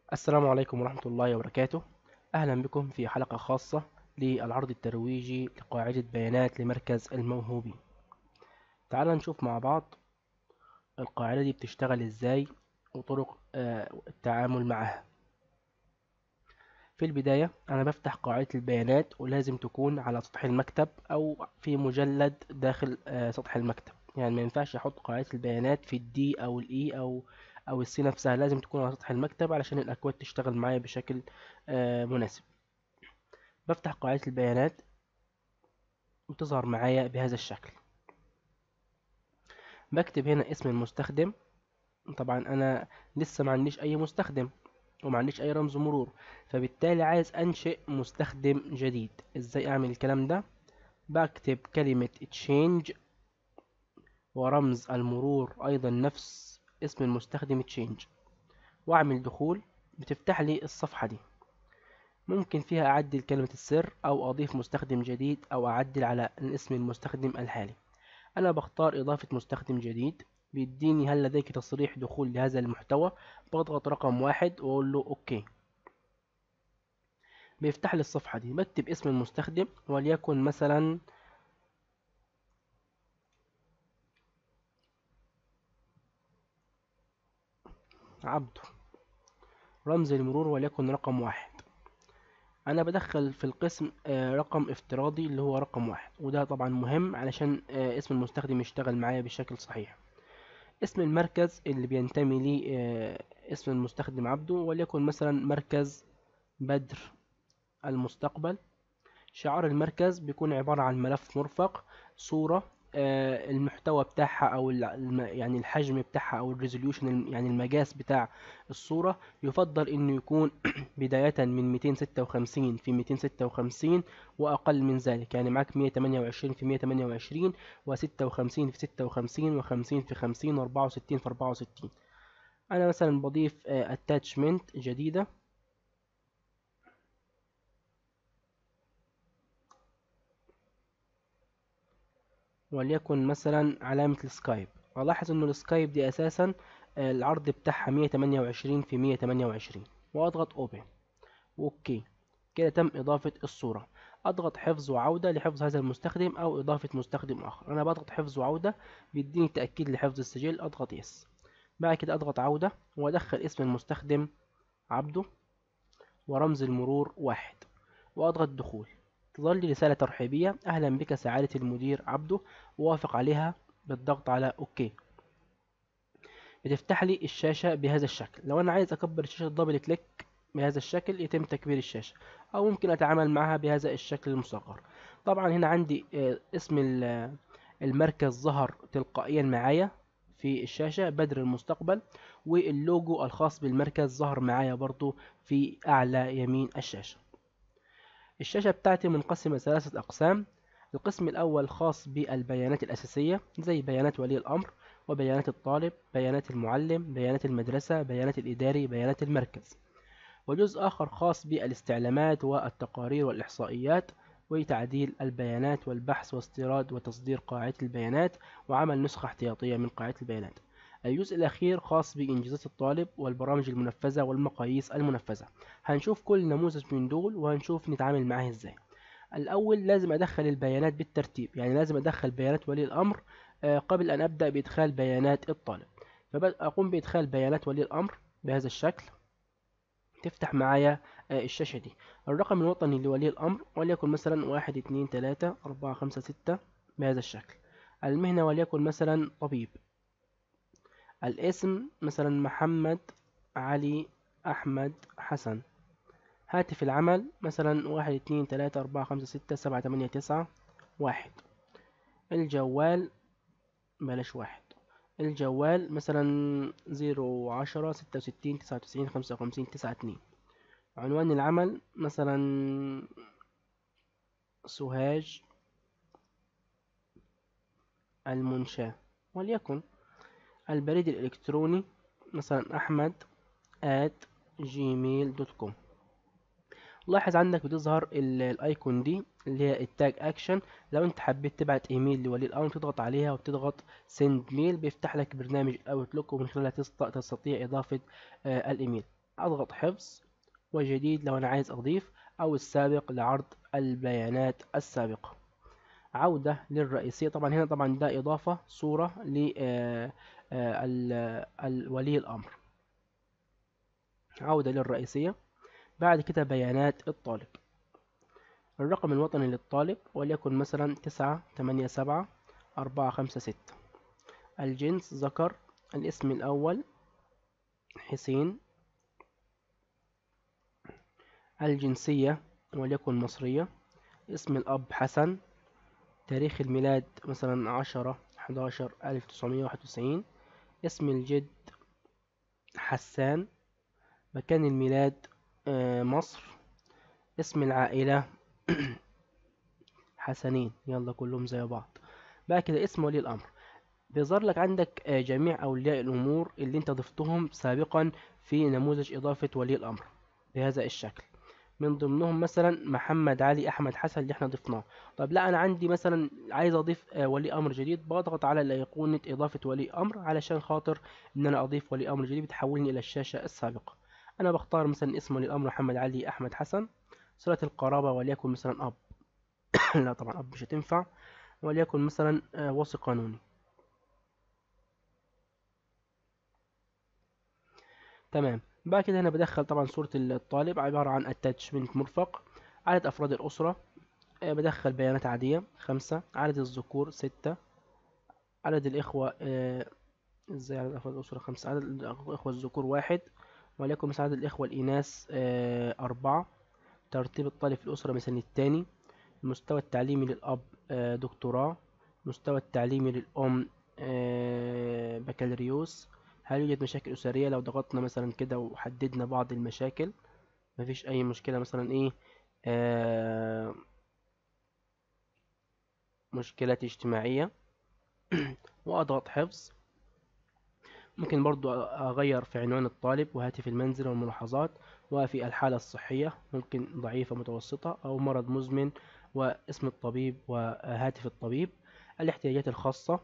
السلام عليكم ورحمة الله وبركاته أهلا بكم في حلقة خاصة للعرض الترويجي لقاعدة بيانات لمركز الموهوبين تعال نشوف مع بعض القاعدة دي بتشتغل إزاي وطرق آه، التعامل معها في البداية أنا بفتح قاعدة البيانات ولازم تكون على سطح المكتب أو في مجلد داخل آه، سطح المكتب يعني ما ينفعش أحط قاعدة البيانات في الدي أو الإي أو أو السي نفسها لازم تكون على سطح المكتب علشان الأكواد تشتغل معايا بشكل آه، مناسب بفتح قاعدة البيانات وتظهر معايا بهذا الشكل بكتب هنا اسم المستخدم طبعا أنا لسه ما عنديش أي مستخدم وما عنديش أي رمز مرور فبالتالي عايز أنشئ مستخدم جديد إزاي أعمل الكلام ده بكتب كلمة change ورمز المرور أيضا نفس اسم المستخدم change وأعمل دخول بتفتح لي الصفحة دي ممكن فيها أعدل كلمة السر أو أضيف مستخدم جديد أو أعدل على اسم المستخدم الحالي أنا بختار إضافة مستخدم جديد بيديني هل لديك تصريح دخول لهذا المحتوى بضغط رقم واحد وأقول له أوكي بيفتح لي الصفحة دي بكتب اسم المستخدم وليكن مثلا عبده رمز المرور وليكن رقم واحد انا بدخل في القسم آه، رقم افتراضي اللي هو رقم واحد وده طبعا مهم علشان آه، اسم المستخدم يشتغل معايا بشكل صحيح اسم المركز اللي بينتمي لي آه، اسم المستخدم عبده وليكن مثلا مركز بدر المستقبل شعار المركز بيكون عبارة عن ملف مرفق صورة آه، المحتوى بتاعها او ال- الم- يعني الحجم بتاعها او الريزوليوشن يعني المقاس بتاع الصورة يفضل انه يكون بداية من 256 في 256 واقل من ذلك يعني معاك 128 في 128 و56 في 56 و50 في 50 و64 في 64 انا مثلا بضيف اتاتشمنت جديدة وليكن مثلا علامة السكايب ألاحظ إنه السكايب دي أساسا آه، العرض بتاعها 128 في 128 وأضغط أوبن وأوكي كده تم إضافة الصورة أضغط حفظ وعودة لحفظ هذا المستخدم أو إضافة مستخدم آخر أنا بضغط حفظ وعودة بيديني تأكيد لحفظ السجل أضغط يس بعد كده أضغط عودة وأدخل اسم المستخدم عبده ورمز المرور واحد وأضغط دخول تظل لي رسالة ترحيبية أهلا بك سعادة المدير عبده ووافق عليها بالضغط على أوكي بتفتح لي الشاشة بهذا الشكل لو أنا عايز أكبر الشاشة دبل كليك بهذا الشكل يتم تكبير الشاشة أو ممكن أتعامل معها بهذا الشكل المصغر طبعا هنا عندي آه، اسم ال- المركز ظهر تلقائيا معايا في الشاشة بدر المستقبل واللوجو الخاص بالمركز ظهر معايا برضو في أعلى يمين الشاشة الشاشة بتاعتي منقسمة ثلاثة أقسام القسم الأول خاص بالبيانات الأساسية زي بيانات ولي الأمر وبيانات الطالب بيانات المعلم بيانات المدرسة بيانات الإداري بيانات المركز وجزء آخر خاص بالاستعلامات والتقارير والإحصائيات وتعديل البيانات والبحث واستيراد وتصدير قاعدة البيانات وعمل نسخة احتياطية من قاعدة البيانات الجزء الأخير خاص بإنجازات الطالب والبرامج المنفذة والمقاييس المنفذة هنشوف كل نموذج من دول وهنشوف نتعامل معاه ازاي الأول لازم أدخل البيانات بالترتيب يعني لازم أدخل بيانات ولي الأمر آه، قبل أن أبدأ بإدخال بيانات الطالب فأقوم بإدخال بيانات ولي الأمر بهذا الشكل تفتح معايا آه، الشاشة دي الرقم الوطني لولي الأمر وليكن مثلا واحد اتنين تلاتة أربعة خمسة ستة بهذا الشكل المهنة وليكن مثلا طبيب الاسم مثلا محمد علي أحمد حسن هاتف العمل مثلا واحد اتنين تلاتة أربعة خمسة ستة سبعة تمانية تسعة واحد الجوال بلاش واحد الجوال مثلا زيرو عشرة ستة وستين تسعة وتسعين خمسة وخمسين تسعة اتنين عنوان العمل مثلا سوهاج المنشاة وليكن البريد الإلكتروني مثلا أحمد at gmail دوت كوم لاحظ عندك بتظهر ال- الايكون دي اللي هي التاج اكشن لو انت حبيت تبعت ايميل لولي الامر تضغط عليها وبتضغط سند ميل بيفتح لك برنامج الاوتلوك ومن خلالها تست- تستطيع اضافة آه، الايميل أضغط حفظ وجديد لو أنا عايز أضيف أو السابق لعرض البيانات السابقة عودة للرئيسية طبعا هنا طبعا ده إضافة صورة لولي الأمر عودة للرئيسية بعد كده بيانات الطالب الرقم الوطني للطالب وليكن مثلا تسعة تمانية سبعة أربعة خمسة ستة الجنس ذكر الاسم الأول حسين الجنسية وليكن مصرية اسم الأب حسن تاريخ الميلاد مثلا عشرة حداشر ألف تسعمية واحد وتسعين اسم الجد حسان مكان الميلاد آه، مصر اسم العائلة حسنين يلا كلهم زي بعض بقى كده اسم ولي الأمر بيظهر لك عندك آه، جميع أولياء الأمور اللي انت ضفتهم سابقا في نموذج إضافة ولي الأمر بهذا الشكل من ضمنهم مثلا محمد علي احمد حسن اللي احنا ضفناه طب لا انا عندي مثلا عايز اضيف آه، ولي امر جديد بضغط على ايقونه اضافه ولي امر علشان خاطر ان انا اضيف ولي امر جديد بتحولني الى الشاشه السابقه انا بختار مثلا اسم ولي الامر محمد علي احمد حسن صله القرابه وليكن مثلا اب لا طبعا اب مش هتنفع وليكن مثلا آه، وصي قانوني تمام بعد كده هنا بدخل طبعا صورة الطالب عبارة عن اتاتشمنت مرفق عدد أفراد الأسرة آه، بدخل بيانات عادية خمسة عدد الذكور ستة عدد الإخوة آه، ازاي عدد أفراد الأسرة خمسة عدد الإخوة الذكور واحد وليكن مثلا عدد الإخوة الإناث آه، أربعة ترتيب الطالب في الأسرة مثلا التاني المستوى التعليمي للأب دكتوراه المستوى التعليمي للأم بكالوريوس هل يوجد مشاكل أسرية لو ضغطنا مثلا كده وحددنا بعض المشاكل مفيش أي مشكلة مثلا إيه آه مشكلات اجتماعية وأضغط حفظ ممكن برضو أغير في عنوان الطالب وهاتف المنزل والملاحظات وفي الحالة الصحية ممكن ضعيفة متوسطة أو مرض مزمن واسم الطبيب وهاتف الطبيب الاحتياجات الخاصة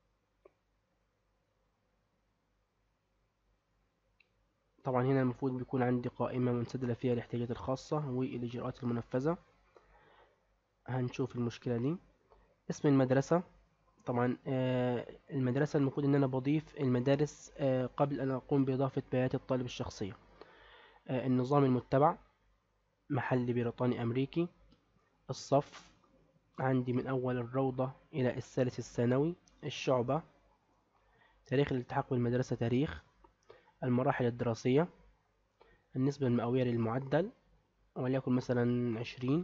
طبعا هنا المفروض بيكون عندي قائمة منسدلة فيها الاحتياجات الخاصة والإجراءات المنفذة هنشوف المشكلة دي اسم المدرسة طبعا آه المدرسة المفروض ان انا بضيف المدارس آه قبل ان اقوم باضافة بيانات الطالب الشخصية آه النظام المتبع محل بريطاني امريكي الصف عندي من اول الروضة الى الثالث الثانوي الشعبة تاريخ الالتحاق بالمدرسة تاريخ المراحل الدراسية النسبة المئوية للمعدل وليكن مثلا عشرين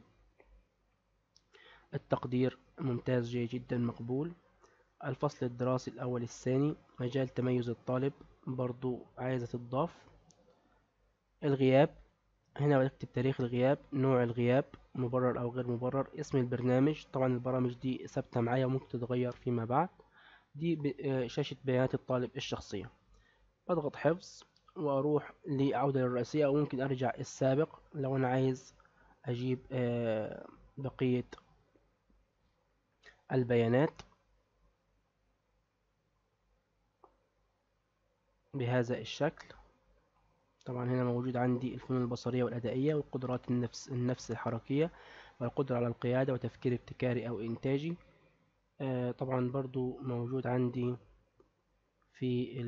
التقدير ممتاز جيد جدا مقبول الفصل الدراسي الأول الثاني مجال تميز الطالب برضو عايزة تضاف الغياب هنا بكتب تاريخ الغياب نوع الغياب مبرر أو غير مبرر اسم البرنامج طبعا البرامج دي ثابتة معايا وممكن تتغير فيما بعد دي آه، شاشة بيانات الطالب الشخصية بضغط حفظ واروح لعودة للرئيسية او ممكن ارجع السابق لو انا عايز اجيب آه، بقية البيانات بهذا الشكل طبعا هنا موجود عندي الفنون البصرية والأدائية والقدرات النفس النفس الحركية والقدرة على القيادة وتفكير ابتكاري أو إنتاجي آه، طبعا برضو موجود عندي في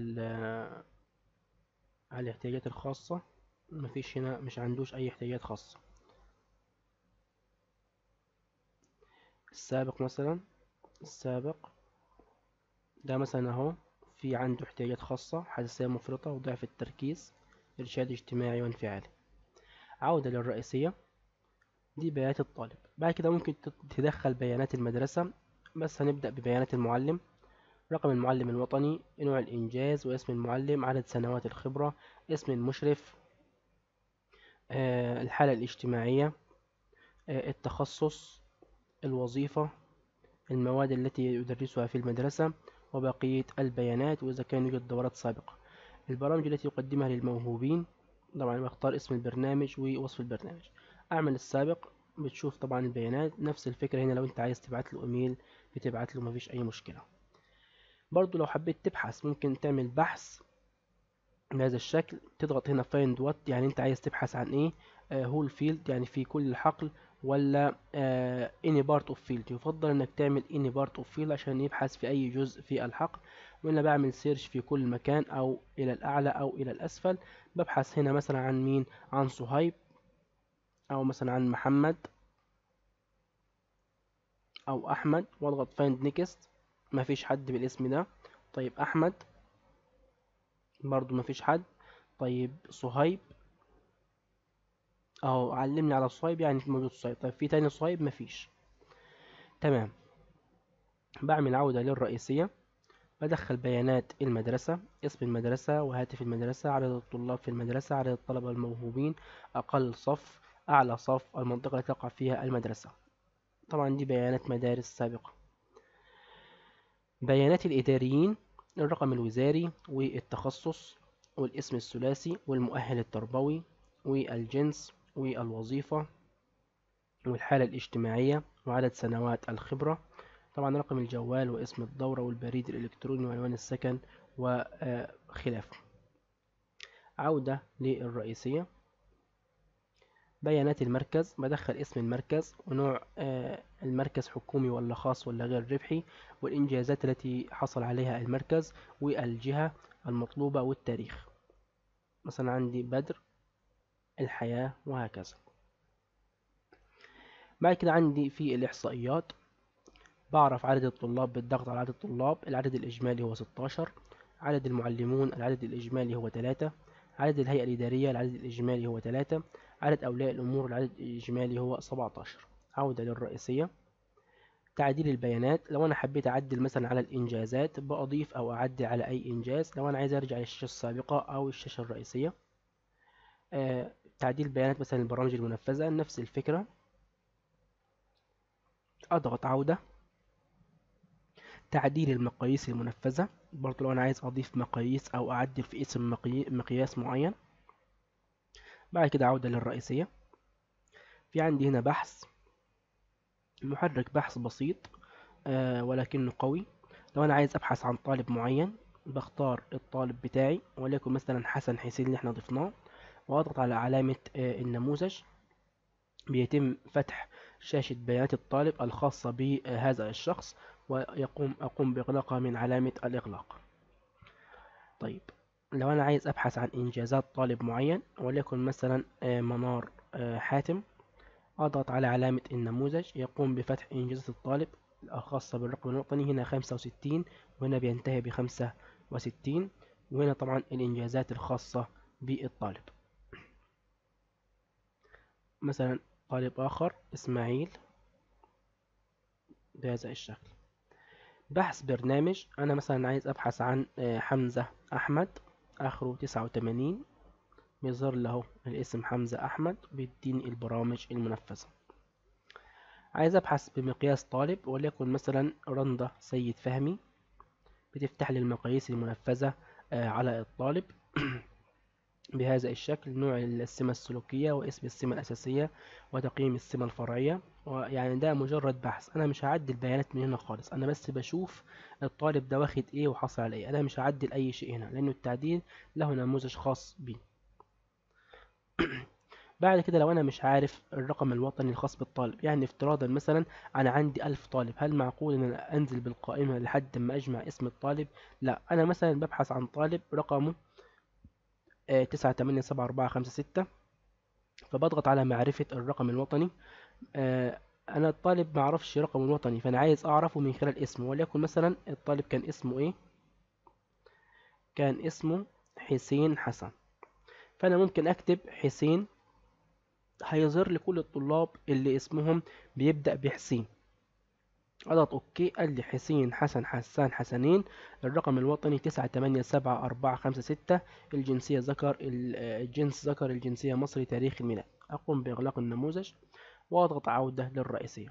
الاحتياجات الخاصة مفيش هنا مش عندوش أي احتياجات خاصة السابق مثلا السابق ده مثلا اهو في عنده احتياجات خاصة حساسية مفرطة وضعف التركيز إرشاد اجتماعي وانفعالي عودة للرئيسية دي بيانات الطالب بعد كده ممكن تدخل بيانات المدرسة بس هنبدأ ببيانات المعلم رقم المعلم الوطني نوع الإنجاز واسم المعلم عدد سنوات الخبرة اسم المشرف آه، الحالة الاجتماعية آه، التخصص الوظيفة المواد التي يدرسها في المدرسة وبقية البيانات وإذا كان يوجد دورات سابقة البرامج التي يقدمها للموهوبين طبعا بختار اسم البرنامج ووصف البرنامج أعمل السابق بتشوف طبعا البيانات نفس الفكرة هنا لو انت عايز تبعت له ايميل بتبعت له مفيش اي مشكلة برضو لو حبيت تبحث ممكن تعمل بحث بهذا الشكل تضغط هنا find what يعني انت عايز تبحث عن ايه whole field يعني في كل الحقل ولا آه any part of field يفضل انك تعمل any part of field عشان يبحث في اي جزء في الحقل وانا بعمل سيرش في كل مكان او الى الاعلى او الى الاسفل ببحث هنا مثلا عن مين عن صهيب او مثلا عن محمد او احمد واضغط find next مفيش حد بالاسم ده طيب احمد برضو مفيش حد طيب صهيب اهو علمني على صهيب يعني موجود صهيب طيب في تاني صهيب مفيش تمام بعمل عودة للرئيسية بدخل بيانات المدرسة اسم المدرسة وهاتف المدرسة عدد الطلاب في المدرسة عدد الطلبة الموهوبين أقل صف أعلى صف المنطقة التي تقع فيها المدرسة طبعا دي بيانات مدارس سابقة بيانات الإداريين الرقم الوزاري والتخصص والاسم الثلاثي والمؤهل التربوي والجنس والوظيفة والحالة الاجتماعية وعدد سنوات الخبرة طبعا رقم الجوال واسم الدورة والبريد الإلكتروني وعنوان السكن وخلافه عودة للرئيسية بيانات المركز بدخل اسم المركز ونوع المركز حكومي ولا خاص ولا غير ربحي والإنجازات التي حصل عليها المركز والجهة المطلوبة والتاريخ مثلا عندي بدر الحياة وهكذا بعد كده عندي في الإحصائيات بعرف عدد الطلاب بالضغط على عدد الطلاب العدد الإجمالي هو 16 عدد المعلمون العدد الإجمالي هو 3 عدد الهيئة الإدارية العدد الإجمالي هو 3 عدد أولياء الأمور العدد الإجمالي هو 17 عودة للرئيسية تعديل البيانات لو أنا حبيت أعدل مثلا على الإنجازات بأضيف أو أعدل على أي إنجاز لو أنا عايز أرجع للشاشة السابقة أو الشاشة الرئيسية آه تعديل بيانات مثلا البرامج المنفذة نفس الفكرة أضغط عودة تعديل المقاييس المنفذة برضو لو أنا عايز أضيف مقاييس أو أعدل في اسم مقياس معين بعد كده عودة للرئيسية في عندي هنا بحث محرك بحث بسيط آه ولكنه قوي لو أنا عايز أبحث عن طالب معين بختار الطالب بتاعي وليكن مثلا حسن حسين اللي احنا ضفناه وأضغط على علامة آه النموذج بيتم فتح شاشة بيانات الطالب الخاصة بهذا الشخص ويقوم أقوم بإغلاقها من علامة الإغلاق طيب لو أنا عايز أبحث عن إنجازات طالب معين وليكن مثلا منار حاتم أضغط على علامة النموذج يقوم بفتح إنجازات الطالب الخاصة بالرقم الوطني هنا خمسة وستين وهنا بينتهي بخمسة وستين وهنا طبعا الإنجازات الخاصة بالطالب مثلا طالب آخر إسماعيل بهذا الشكل بحث برنامج أنا مثلا عايز أبحث عن حمزة أحمد آخره تسعة وتمانين بيظهر له الاسم حمزة أحمد بيديني البرامج المنفذة عايز أبحث بمقياس طالب وليكن مثلا رندا سيد فهمي بتفتح لي المقاييس المنفذة على الطالب بهذا الشكل نوع السمة السلوكية واسم السمة الأساسية وتقييم السمة الفرعية ويعني ده مجرد بحث أنا مش هعدل بيانات من هنا خالص أنا بس بشوف الطالب ده واخد إيه وحصل على إيه أنا مش هعدل أي شيء هنا لأنه التعديل له نموذج خاص بيه بعد كده لو أنا مش عارف الرقم الوطني الخاص بالطالب يعني افتراضا مثلا أنا عندي ألف طالب هل معقول إن أنا أنزل بالقائمة لحد ما أجمع اسم الطالب لا أنا مثلا ببحث عن طالب رقمه تسعة تمانية سبعة أربعة خمسة ستة فبضغط على معرفة الرقم الوطني أنا الطالب معرفش رقم الوطني فأنا عايز أعرفه من خلال اسمه وليكن مثلا الطالب كان اسمه إيه كان اسمه حسين حسن فأنا ممكن أكتب حسين هيظهر لي كل الطلاب اللي اسمهم بيبدأ بحسين اضغط اوكي قال لي حسين حسن حسان حسنين الرقم الوطني تسعة تمانية سبعة أربعة خمسة ستة الجنسية ذكر الجنس ذكر الجنسية مصري تاريخ الميلاد أقوم بإغلاق النموذج وأضغط عودة للرئيسية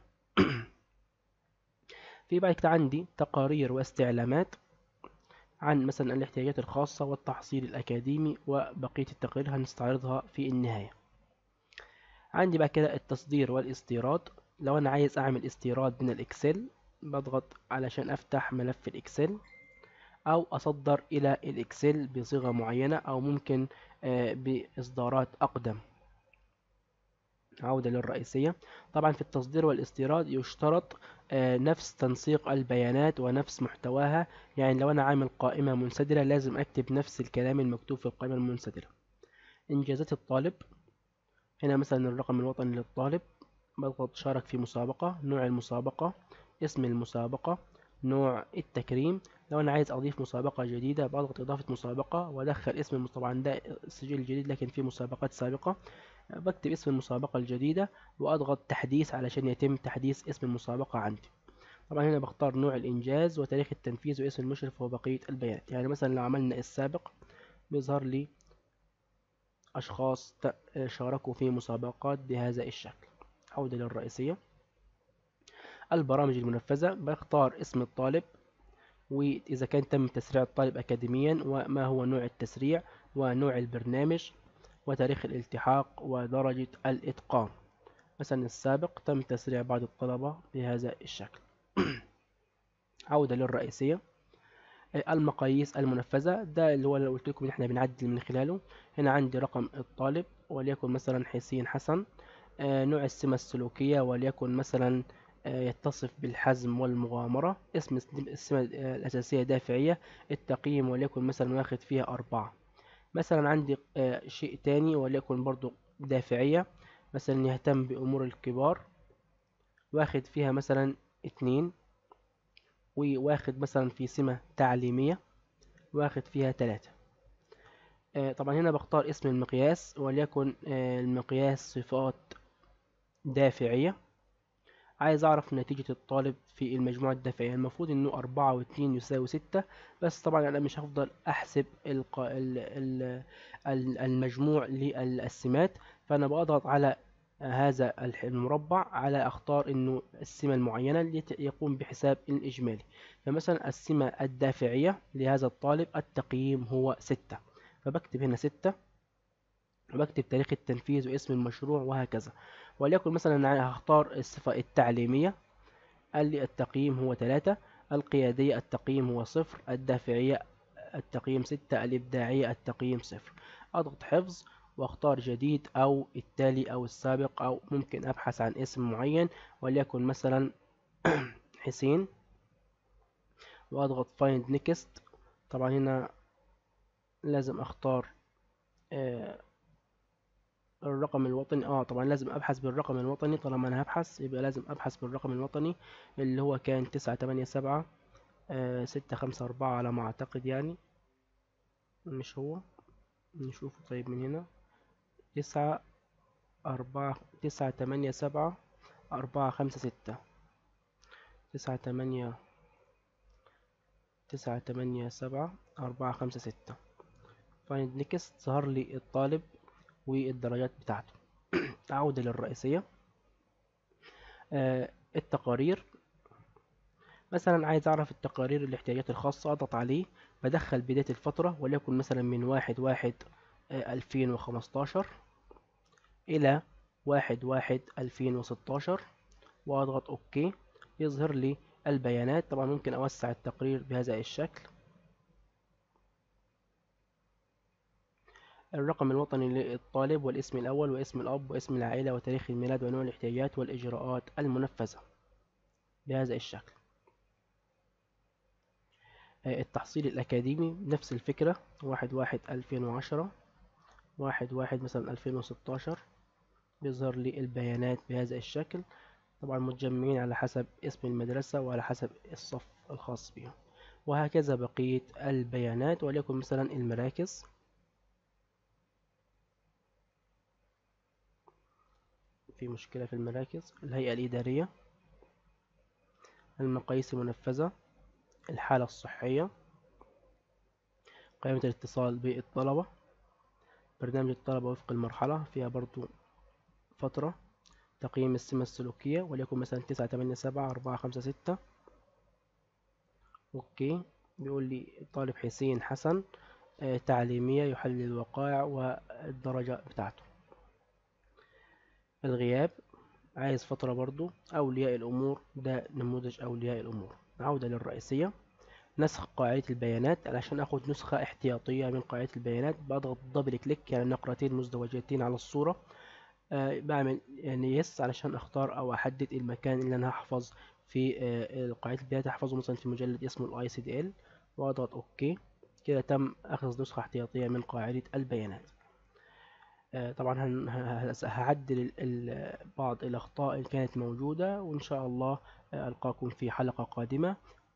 في بعد كده عندي تقارير واستعلامات عن مثلا الاحتياجات الخاصة والتحصيل الأكاديمي وبقية التقارير هنستعرضها في النهاية عندي بعد كده التصدير والاستيراد لو انا عايز اعمل استيراد من الاكسل بضغط علشان افتح ملف الاكسل أو أصدر إلى الإكسل بصيغة معينة أو ممكن آه، بإصدارات أقدم عودة للرئيسية طبعا في التصدير والاستيراد يشترط آه، نفس تنسيق البيانات ونفس محتواها يعني لو أنا عامل قائمة منسدلة لازم أكتب نفس الكلام المكتوب في القائمة المنسدلة إنجازات الطالب هنا مثلا الرقم الوطني للطالب بضغط شارك في مسابقة نوع المسابقة اسم المسابقة نوع التكريم لو أنا عايز أضيف مسابقة جديدة بضغط إضافة مسابقة وأدخل اسم المس- طبعا ده سجل جديد لكن في مسابقات سابقة بكتب اسم المسابقة الجديدة وأضغط تحديث علشان يتم تحديث اسم المسابقة عندي طبعا هنا بختار نوع الإنجاز وتاريخ التنفيذ واسم المشرف وبقية البيانات يعني مثلا لو عملنا السابق بيظهر لي أشخاص ت- شاركوا في مسابقات بهذا الشكل عودة للرئيسية البرامج المنفذة بختار اسم الطالب وإذا كان تم تسريع الطالب أكاديميا وما هو نوع التسريع ونوع البرنامج وتاريخ الالتحاق ودرجة الإتقان مثلا السابق تم تسريع بعض الطلبة بهذا الشكل عودة للرئيسية المقاييس المنفذة ده اللي هو اللي قلت لكم ان احنا بنعدل من خلاله هنا عندي رقم الطالب وليكن مثلا حسين حسن آه، نوع السمة السلوكية وليكن مثلا آه، يتصف بالحزم والمغامرة اسم الس- السمة آه، الأساسية دافعية التقييم وليكن مثلا واخد فيها أربعة مثلا عندي آه، شيء تاني وليكن برضو دافعية مثلا يهتم بأمور الكبار واخد فيها مثلا اتنين وواخد مثلا في سمة تعليمية واخد فيها تلاتة آه، طبعا هنا بختار اسم المقياس وليكن آه، المقياس صفات دافعية عايز أعرف نتيجة الطالب في المجموعة الدافعية المفروض إنه أربعة واتنين يساوي ستة بس طبعا أنا مش هفضل أحسب الق... ال... ال... ال- المجموع للسمات فأنا بضغط على هذا الح- المربع على أختار إنه السمة المعينة اللي ت- يقوم بحساب الإجمالي فمثلا السمة الدافعية لهذا الطالب التقييم هو ستة فبكتب هنا ستة وبكتب تاريخ التنفيذ واسم المشروع وهكذا وليكن مثلا أنا هختار الصفة التعليمية قال لي التقييم هو ثلاثة القيادية التقييم هو صفر الدافعية التقييم ستة الإبداعية التقييم صفر أضغط حفظ واختار جديد أو التالي أو السابق أو ممكن أبحث عن اسم معين وليكن مثلا حسين وأضغط find next طبعا هنا لازم أختار آه، الرقم الوطني اه طبعا لازم ابحث بالرقم الوطني طالما انا هبحث يبقى لازم ابحث بالرقم الوطني اللي هو كان تسعة تمانية سبعة آه ستة خمسة أربعة على ما أعتقد يعني مش هو نشوفه طيب من هنا تسعة أربعة تسعة تمانية سبعة أربعة خمسة ستة تسعة تمانية تسعة تمانية سبعة أربعة خمسة ستة find next ظهر لي الطالب والدرجات بتاعته أعود للرئيسية آه التقارير مثلا عايز أعرف التقارير الاحتياجات الخاصة أضغط عليه بدخل بداية الفترة وليكن مثلا من واحد واحد ألفين وخمستاشر إلى واحد واحد ألفين وستاشر وأضغط أوكي يظهر لي البيانات طبعا ممكن أوسع التقرير بهذا الشكل الرقم الوطني للطالب والاسم الأول واسم الأب واسم العائلة وتاريخ الميلاد ونوع الاحتياجات والإجراءات المنفذة بهذا الشكل التحصيل الأكاديمي نفس الفكرة واحد واحد ألفين وعشرة واحد واحد مثلا ألفين وستاشر يظهر لي البيانات بهذا الشكل طبعا متجمعين على حسب اسم المدرسة وعلى حسب الصف الخاص بهم وهكذا بقية البيانات وليكن مثلا المراكز في مشكلة في المراكز الهيئة الإدارية المقاييس المنفذة الحالة الصحية قائمة الاتصال بالطلبة برنامج الطلبة وفق المرحلة فيها برضو فترة تقييم السمة السلوكية وليكن مثلا تسعة تمانية سبعة أربعة خمسة ستة أوكي بيقول لي طالب حسين حسن آه، تعليمية يحلل الوقائع والدرجة بتاعته الغياب عايز فترة برضو أولياء الأمور ده نموذج أولياء الأمور عودة للرئيسية نسخ قاعدة البيانات علشان اخد نسخة احتياطية من قاعدة البيانات بضغط دبل كليك يعني نقرتين مزدوجتين على الصورة آه، بعمل يعني يس علشان اختار او احدد المكان اللي انا هحفظ في آه، قاعدة البيانات هحفظه مثلا في مجلد اسمه الاي سي دي ال واضغط اوكي كده تم اخذ نسخة احتياطية من قاعدة البيانات آه، طبعا هن- ه- ه- هعدل ال- ال- بعض الأخطاء اللي كانت موجودة وإن شاء الله آه، ألقاكم في حلقة قادمة